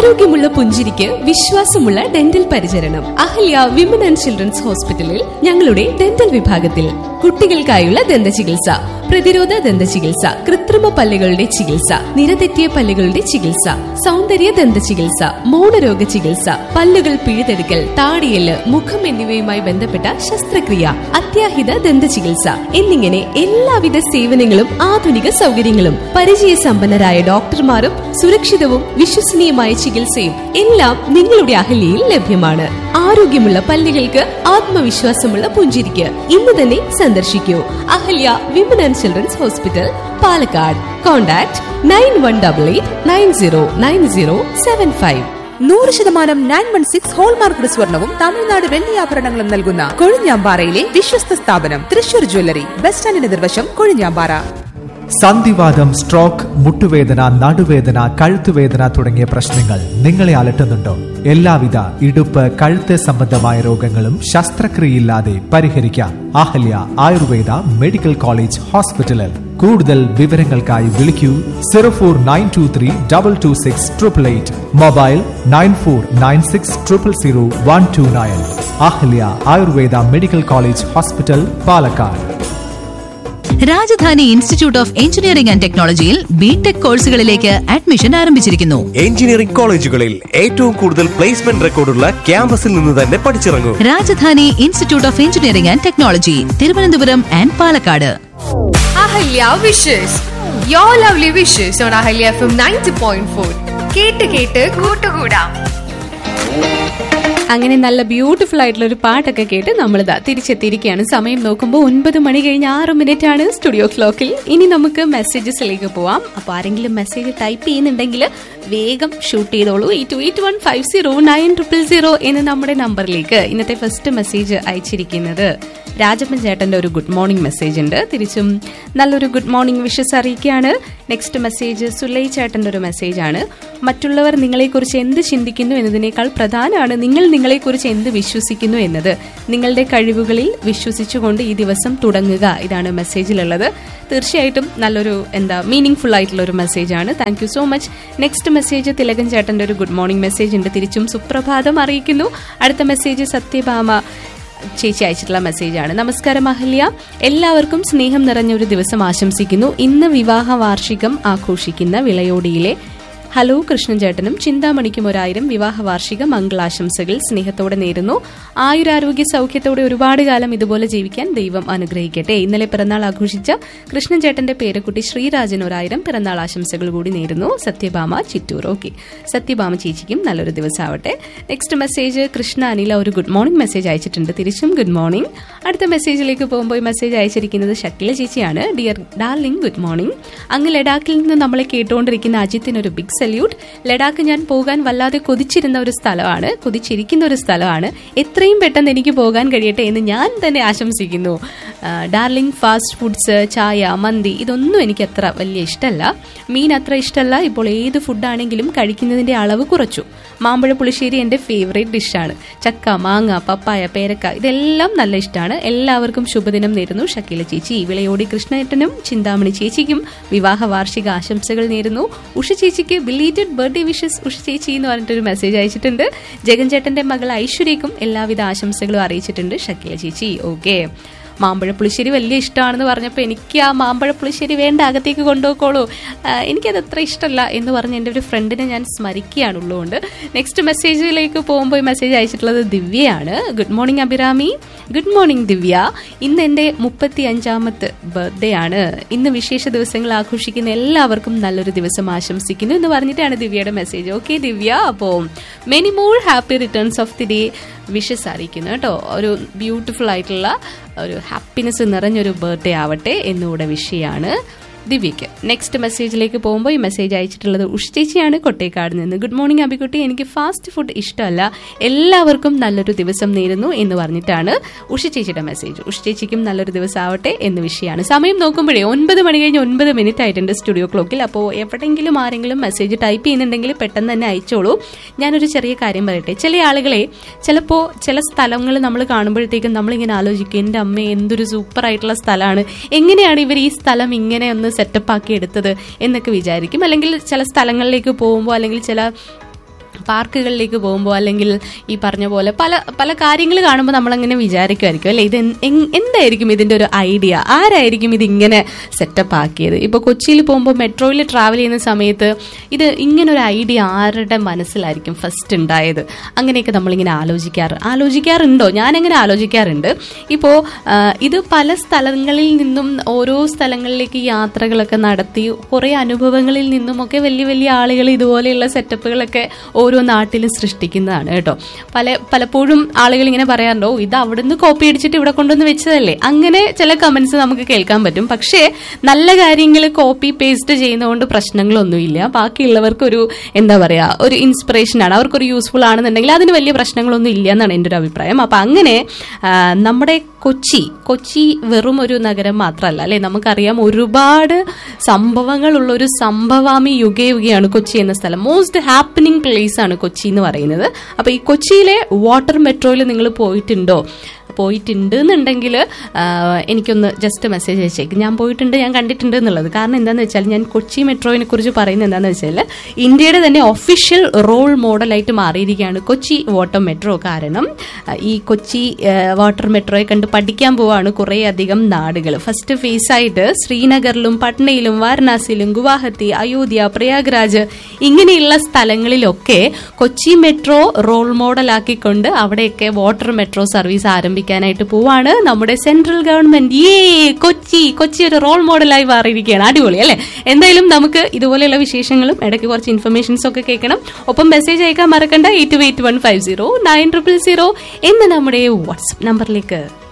ആരോഗ്യമുള്ള പുഞ്ചിരിക്ക് വിശ്വാസമുള്ള ഡെന്റൽ പരിചരണം അഹല്യ വിമൻ ആൻഡ് ചിൽഡ്രൻസ് ഹോസ്പിറ്റലിൽ ഞങ്ങളുടെ ഡെന്റൽ വിഭാഗത്തിൽ കുട്ടികൾക്കായുള്ള ദന്ത ചികിത്സ പ്രതിരോധ ദന്ത ചികിത്സ കൃത്രിമ പല്ലുകളുടെ ചികിത്സ നിരതെറ്റിയ പല്ലുകളുടെ ചികിത്സ സൗന്ദര്യ ദന്ത ചികിത്സ മൗനരോഗ ചികിത്സ പല്ലുകൾ പിഴുതെടുക്കൽ താടിയല് മുഖം എന്നിവയുമായി ബന്ധപ്പെട്ട ശസ്ത്രക്രിയ അത്യാഹിത ദന്ത ചികിത്സ എന്നിങ്ങനെ എല്ലാവിധ സേവനങ്ങളും ആധുനിക സൗകര്യങ്ങളും പരിചയസമ്പന്നരായ ഡോക്ടർമാരും സുരക്ഷിതവും വിശ്വസനീയമായ ചികിത്സയും എല്ലാം നിങ്ങളുടെ അഹല്യയിൽ ലഭ്യമാണ് ആരോഗ്യമുള്ള പല്ലുകൾക്ക് ആത്മവിശ്വാസമുള്ള പുഞ്ചിരിക്ക് ഇന്ന് തന്നെ സന്ദർശിക്കൂ Ahalya women and children's hospital Palakkad contact nine one double eight nine zero nine zero seven five നൂറ് ശതമാനം നയൻ വൺ സിക്സ് ഹോൾമാർക്ക് സ്വർണവും തമിഴ്നാട് വെള്ളിയാഭരണങ്ങളും നൽകുന്ന കൊഴിഞ്ഞാമ്പാറയിലെ വിശ്വസ്ത സ്ഥാപനം തൃശൂർ ജ്വല്ലറി ബസ് സ്റ്റാൻഡിന് നിർവശം കൊഴിഞ്ഞാമ്പാറ സന്ധിവാദം സ്ട്രോക്ക് മുട്ടുവേദന നടുവേദന കഴുത്തുവേദന തുടങ്ങിയ പ്രശ്നങ്ങൾ നിങ്ങളെ അലട്ടുന്നുണ്ടോ എല്ലാവിധ ഇടുപ്പ് കഴുത്ത് സംബന്ധമായ രോഗങ്ങളും ശസ്ത്രക്രിയയില്ലാതെ പരിഹരിക്കാം അഹല്യ ആയുർവേദ മെഡിക്കൽ കോളേജ് ഹോസ്പിറ്റലിൽ കൂടുതൽ വിവരങ്ങൾക്കായി വിളിക്കൂ zero four nine two three double two six triple eight mobile nine four nine six triple zero one two nine Ahalya Ayurveda medical college hospital Palakkad Rajadhani institute of engineering and ടെക്നോളജിയിൽ ബിടെക് കോഴ്സുകളിലേക്ക് അഡ്മിഷൻ ആരംഭിച്ചിരിക്കുന്നു engineering കോളേജുകളിൽ ഏറ്റവും കൂടുതൽ പ്ലേസ്മെന്റ് റെക്കോർഡുള്ള ക്യാമ്പസിൽ നിന്ന് തന്നെ പഠിച്ചിറങ്ങൂ Rajadhani institute of engineering and technology Thiruvananthapuram and Palakkad Ahalya wishes your lovely wishes on Ahalya F M ninety point four കേട്ട് കേട്ട് കൂട്ടുകൂടാം അങ്ങനെ നല്ല ബ്യൂട്ടിഫുൾ ആയിട്ടുള്ള ഒരു പാട്ടൊക്കെ കേട്ട് നമ്മളിതാ തിരിച്ചെത്തിയിരിക്കുകയാണ് സമയം നോക്കുമ്പോൾ ഒൻപത് മണി കഴിഞ്ഞ് ആറ് മിനിറ്റ് ആണ് സ്റ്റുഡിയോ ക്ലോക്കിൽ ഇനി നമുക്ക് മെസ്സേജസിലേക്ക് പോവാം അപ്പോൾ ആരെങ്കിലും മെസ്സേജ് ടൈപ്പ് ചെയ്യുന്നുണ്ടെങ്കിൽ വേഗം ഷൂട്ട് ചെയ്തോളൂ eight eight one five zero nine triple zero എന്ന നമ്മുടെ നമ്പറിലേക്ക് ഇന്നത്തെ ഫസ്റ്റ് മെസ്സേജ് അയച്ചിരിക്കുന്നത് രാജപ്പൻ ചേട്ടന്റെ ഒരു ഗുഡ് മോർണിംഗ് മെസ്സേജ് ഉണ്ട് തിരിച്ചും നല്ലൊരു ഗുഡ് മോർണിംഗ് വിഷസ് അറിയിക്കുകയാണ് നെക്സ്റ്റ് മെസ്സേജ് സുലൈ ചേട്ടന്റെ ഒരു മെസ്സേജ് ആണ് മറ്റുള്ളവർ നിങ്ങളെക്കുറിച്ച് എന്ത് ചിന്തിക്കുന്നു എന്നതിനേക്കാൾ പ്രധാനമാണ് നിങ്ങൾ നിങ്ങളെക്കുറിച്ച് എന്ത് വിശ്വസിക്കുന്നു എന്നത് നിങ്ങളുടെ കഴിവുകളിൽ വിശ്വസിച്ചുകൊണ്ട് ഈ ദിവസം തുടങ്ങുക ഇതാണ് മെസ്സേജിലുള്ളത് തീർച്ചയായിട്ടും നല്ലൊരു എന്താ മീനിങ് ഫുൾ ആയിട്ടുള്ള ഒരു മെസ്സേജ് ആണ് thank you so much next message Thilakan ചേട്ടന്റെ ഒരു ഗുഡ് മോർണിംഗ് മെസ്സേജ് ഉണ്ട് തിരിച്ചും സുപ്രഭാതം അറിയിക്കുന്നു അടുത്ത മെസ്സേജ് സത്യഭാമ ചേച്ചി അയച്ചിട്ടുള്ള മെസ്സേജാണ് നമസ്കാരം അഹല്യ എല്ലാവർക്കും സ്നേഹം നിറഞ്ഞ ഒരു ദിവസം ആശംസിക്കുന്നു ഇന്ന് വിവാഹ വാർഷികം ആഘോഷിക്കുന്ന വിളയോടിയിലെ ഹലോ കൃഷ്ണൻ ചേട്ടനും ചിന്താമണിക്കും ഒരായിരം വിവാഹ വാർഷിക മംഗളാശംസകൾ സ്നേഹത്തോടെ നേരുന്നു ആയുരാരോഗ്യ സൗഖ്യത്തോടെ ഒരുപാട് കാലം ഇതുപോലെ ജീവിക്കാൻ ദൈവം അനുഗ്രഹിക്കട്ടെ ഇന്നലെ പിറന്നാൾ ആഘോഷിച്ച കൃഷ്ണൻ ചേട്ടന്റെ പേരക്കുട്ടി ശ്രീരാജൻ ഒരായിരം പിറന്നാൾ ആശംസകൾ കൂടി നേരുന്നു സത്യഭാമ ചിറ്റൂർ ഓക്കെ സത്യഭാമ ചേച്ചിക്കും നല്ലൊരു ദിവസമാവട്ടെ നെക്സ്റ്റ് മെസ്സേജ് കൃഷ്ണ അനില ഒരു ഗുഡ് മോർണിംഗ് മെസ്സേജ് അയച്ചിട്ടുണ്ട് തിരിച്ചും ഗുഡ് മോർണിംഗ് അടുത്ത മെസ്സേജിലേക്ക് പോകുമ്പോൾ മെസ്സേജ് അയച്ചിരിക്കുന്നത് ഷക്കില ചേച്ചിയാണ് ഡിയർ ഡാർലിംഗ് ഗുഡ് മോർണിംഗ് അങ്ങ് ലഡാക്കിൽ നിന്ന് നമ്മളെ കേട്ടുകൊണ്ടിരിക്കുന്ന അജിത്തിന് ഒരു ബിഗ് സല്യൂട്ട് ലഡാക്ക് ഞാൻ പോകാൻ വല്ലാതെ കൊതിച്ചിരുന്ന ഒരു സ്ഥലമാണ് കൊതിച്ചിരിക്കുന്ന ഒരു സ്ഥലമാണ് എത്രയും പെട്ടെന്ന് എനിക്ക് പോകാൻ കഴിയട്ടെ എന്ന് ഞാൻ തന്നെ ആശംസിക്കുന്നു ആ, ഡാർലിംഗ് ഫാസ്റ്റ് ഫുഡ്സ് ചായ മന്തി ഇതൊന്നും എനിക്ക് അത്ര വലിയ ഇഷ്ടമല്ല മീൻ അത്ര ഇഷ്ടമല്ല ഇപ്പോൾ ഏത് ഫുഡാണെങ്കിലും കഴിക്കുന്നതിന്റെ അളവ് കുറച്ചു മാമ്പഴ പുളിശ്ശേരി എൻ്റെ ഫേവറേറ്റ് ഡിഷാണ് ചക്ക മാങ്ങ പപ്പായ പേരക്ക ഇതെല്ലാം നല്ല ഇഷ്ടമാണ് എല്ലാവർക്കും ശുഭദിനം നേരുന്നു ഷക്കീല ചേച്ചി വിളയോടി കൃഷ്ണേട്ടനും ചിന്താമണി ചേച്ചിക്കും വിവാഹ വാർഷിക ആശംസകൾ നേരുന്നു ഉഷ ചേച്ചിക്ക് ബിലീറ്റഡ് ബർത്ത്ഡേ വിഷസ് ഉഷ ചേച്ചി എന്ന് പറഞ്ഞിട്ടൊരു മെസ്സേജ് അയച്ചിട്ടുണ്ട് ജഗൻ ചേട്ടന്റെ മകൾ ഐശ്വര്യക്കും എല്ലാവിധ ആശംസകളും അറിയിച്ചിട്ടുണ്ട് ഷക്കീല ചേച്ചി ഓക്കെ മാമ്പഴ പുളിശ്ശേരി വലിയ ഇഷ്ടമാണെന്ന് പറഞ്ഞപ്പോൾ എനിക്ക് ആ മാമ്പഴ പുളിശ്ശേരി വേണ്ട അകത്തേക്ക് കൊണ്ടുപോയിക്കോളൂ ആ, എനിക്കത് അത്ര ഇഷ്ടമല്ല എന്ന് പറഞ്ഞ് എൻ്റെ ഒരു ഫ്രണ്ടിനെ ഞാൻ സ്മരിക്കുകയാണ് ഉള്ളതുകൊണ്ട് നെക്സ്റ്റ് മെസ്സേജിലേക്ക് പോകുമ്പോൾ ഈ മെസ്സേജ് അയച്ചിട്ടുള്ളത് ദിവ്യയാണ് good morning Abhirami good morning Divya ഇന്ന് എൻ്റെ മുപ്പത്തി അഞ്ചാമത്തെ ബർത്ത്ഡേ ആണ് ഇന്ന് വിശേഷ ദിവസങ്ങൾ ആഘോഷിക്കുന്ന എല്ലാവർക്കും നല്ലൊരു ദിവസം ആശംസിക്കുന്നു എന്ന് പറഞ്ഞിട്ടാണ് ദിവ്യയുടെ മെസ്സേജ് ഓക്കെ ദിവ്യ അപ്പോൾ many more happy returns of the day wishes അറിയിക്കുന്നു കേട്ടോ ഒരു ബ്യൂട്ടിഫുൾ ആയിട്ടുള്ള ഒരു ഹാപ്പിനെസ് നിറഞ്ഞൊരു ബർത്ത്ഡേ ആവട്ടെ എന്നുകൂടെ വിഷയമാണ് ദിവ്യയ്ക്ക് നെക്സ്റ്റ് മെസ്സേജിലേക്ക് പോകുമ്പോൾ ഈ മെസ്സേജ് അയച്ചിട്ടുള്ളത് ഉഷ് ചേച്ചിയാണ് കൊട്ടേക്കാട് നിന്ന് ഗുഡ് മോർണിംഗ് അബിക്കുട്ടി എനിക്ക് ഫാസ്റ്റ് ഫുഡ് ഇഷ്ടമല്ല എല്ലാവർക്കും നല്ലൊരു ദിവസം നേരുന്നു എന്ന് പറഞ്ഞിട്ടാണ് ഉഷ ചേച്ചിയുടെ മെസ്സേജ് ഉഷ ചേച്ചിക്കും നല്ലൊരു ദിവസം ആവട്ടെ എന്ന് വിഷയമാണ് സമയം നോക്കുമ്പോഴേ ഒൻപത് മണി കഴിഞ്ഞ് ഒൻപത് മിനിറ്റ് ആയിട്ടുണ്ട് സ്റ്റുഡിയോ ക്ലോക്കിൽ അപ്പോൾ എവിടെയെങ്കിലും ആരെങ്കിലും മെസ്സേജ് ടൈപ്പ് ചെയ്യുന്നുണ്ടെങ്കിൽ പെട്ടെന്ന് തന്നെ അയച്ചോളൂ ഞാനൊരു ചെറിയ കാര്യം പറയട്ടെ ചില ആളുകളെ ചിലപ്പോൾ ചില സ്ഥലങ്ങൾ നമ്മൾ കാണുമ്പോഴത്തേക്കും നമ്മളിങ്ങനെ ആലോചിക്കും എൻ്റെ അമ്മ എന്തൊരു സൂപ്പർ ആയിട്ടുള്ള സ്ഥലമാണ് എങ്ങനെയാണ് ഇവർ ഈ സ്ഥലം ഇങ്ങനെ ഒന്ന് സെറ്റപ്പ് ആക്കി എടുത്തത് എന്നൊക്കെ വിചാരിക്കും അല്ലെങ്കിൽ ചില സ്ഥലങ്ങളിലേക്ക് പോകുമ്പോൾ അല്ലെങ്കിൽ ചില പാർക്കുകളിലേക്ക് പോകുമ്പോൾ അല്ലെങ്കിൽ ഈ പറഞ്ഞ പോലെ പല പല കാര്യങ്ങൾ കാണുമ്പോൾ നമ്മളങ്ങനെ വിചാരിക്കുമായിരിക്കും അല്ലെ ഇത് എന്ത്- എങ്- എന്തായിരിക്കും ഇതിന്റെ ഒരു ഐഡിയ ആരായിരിക്കും ഇത് ഇങ്ങനെ സെറ്റപ്പ് ആക്കിയത് ഇപ്പോൾ കൊച്ചിയിൽ പോകുമ്പോൾ മെട്രോയിൽ ട്രാവൽ ചെയ്യുന്ന സമയത്ത് ഇത് ഇങ്ങനെ ഒരു ഐഡിയ ആരുടെ മനസ്സിലായിരിക്കും ഫസ്റ്റ് ഉണ്ടായത് അങ്ങനെയൊക്കെ നമ്മളിങ്ങനെ ആലോചിക്കാറ് ആലോചിക്കാറുണ്ടോ ഞാനങ്ങനെ ആലോചിക്കാറുണ്ട് ഇപ്പോൾ ഇത് പല സ്ഥലങ്ങളിൽ നിന്നും ഓരോ സ്ഥലങ്ങളിലേക്ക് യാത്രകളൊക്കെ നടത്തി കുറേ അനുഭവങ്ങളിൽ നിന്നുമൊക്കെ വലിയ വലിയ ആളുകൾ ഇതുപോലെയുള്ള സെറ്റപ്പുകളൊക്കെ ഓരോ നാട്ടിലും സൃഷ്ടിക്കുന്നതാണ് കേട്ടോ പല പലപ്പോഴും ആളുകൾ ഇങ്ങനെ പറയാറുണ്ടോ ഇത് അവിടുന്ന് കോപ്പി അടിച്ചിട്ട് ഇവിടെ കൊണ്ടുവന്ന് വെച്ചതല്ലേ അങ്ങനെ ചില കമന്റ്സ് നമുക്ക് കേൾക്കാൻ പറ്റും പക്ഷേ നല്ല കാര്യങ്ങൾ കോപ്പി പേസ്റ്റ് ചെയ്യുന്നതുകൊണ്ട് പ്രശ്നങ്ങളൊന്നുമില്ല ബാക്കിയുള്ളവർക്കൊരു എന്താ പറയാ ഒരു ഇൻസ്പിറേഷൻ ആണ് അവർക്കൊരു യൂസ്ഫുൾ ആണെന്നുണ്ടെങ്കിൽ അതിന് വലിയ പ്രശ്നങ്ങളൊന്നും ഇല്ല എന്നാണ് എൻ്റെ ഒരു അഭിപ്രായം അപ്പൊ അങ്ങനെ ആ, നമ്മുടെ കൊച്ചി കൊച്ചി വെറും ഒരു നഗരം മാത്രമല്ല അല്ലെ നമുക്കറിയാം ഒരുപാട് സംഭവങ്ങളുള്ള ഒരു സംഭവാമി യുഗയുഗയാണ് കൊച്ചി എന്ന സ്ഥലം മോസ്റ്റ് ഹാപ്പനിങ് പ്ലേസ് ആണ് കൊച്ചി എന്ന് പറയുന്നത് അപ്പൊ ഈ കൊച്ചിയിലെ വാട്ടർ മെട്രോയിൽ നിങ്ങൾ പോയിട്ടുണ്ടോ പോയിട്ടുണ്ട് എന്നുണ്ടെങ്കിൽ എനിക്കൊന്ന് ജസ്റ്റ് മെസ്സേജ് അയച്ചേക്ക് ഞാൻ പോയിട്ടുണ്ട് ഞാൻ കണ്ടിട്ടുണ്ട് എന്നുള്ളത് കാരണം എന്താണെന്ന് വെച്ചാൽ ഞാൻ കൊച്ചി മെട്രോയിനെ കുറിച്ച് പറയുന്നത് എന്താണെന്ന് വെച്ചാൽ ഇന്ത്യയുടെ തന്നെ ഒഫീഷ്യൽ റോൾ മോഡലായിട്ട് മാറിയിരിക്കുകയാണ് കൊച്ചി വാട്ടർ മെട്രോ കാരണം ആ, ഈ കൊച്ചി ആ, വാട്ടർ മെട്രോയെ കണ്ട് പഠിക്കാൻ പോവാണ് കുറേ അധികം നാടുകൾ ഫസ്റ്റ് ഫേസ് ആയിട്ട് ശ്രീനഗറിലും പട്നയിലും വാരണാസിയിലും ഗുവാഹത്തി അയോധ്യ പ്രയാഗ്രാജ് ഇങ്ങനെയുള്ള സ്ഥലങ്ങളിലൊക്കെ കൊച്ചി മെട്രോ റോൾ മോഡലാക്കിക്കൊണ്ട് അവിടെയൊക്കെ വാട്ടർ മെട്രോ സർവീസ് ആരംഭിക്കാനായിട്ട് പോവാണ് നമ്മുടെ സെൻട്രൽ ഗവൺമെന്റ് ഏ കൊച്ചി കൊച്ചി ഒരു റോൾ മോഡലായി മാറിയിരിക്കുകയാണ് അടിപൊളി അല്ലെ എന്തായാലും നമുക്ക് ഇതുപോലെയുള്ള വിശേഷങ്ങളും ഇടയ്ക്ക് കുറച്ച് ഇൻഫർമേഷൻസ് ഒക്കെ കേൾക്കണം ഒപ്പം മെസ്സേജ് അയക്കാൻ മറക്കണ്ട eight eight one five zero nine triple zero എന്ന നമ്മുടെ വാട്സ്ആപ്പ് നമ്പറിലേക്ക്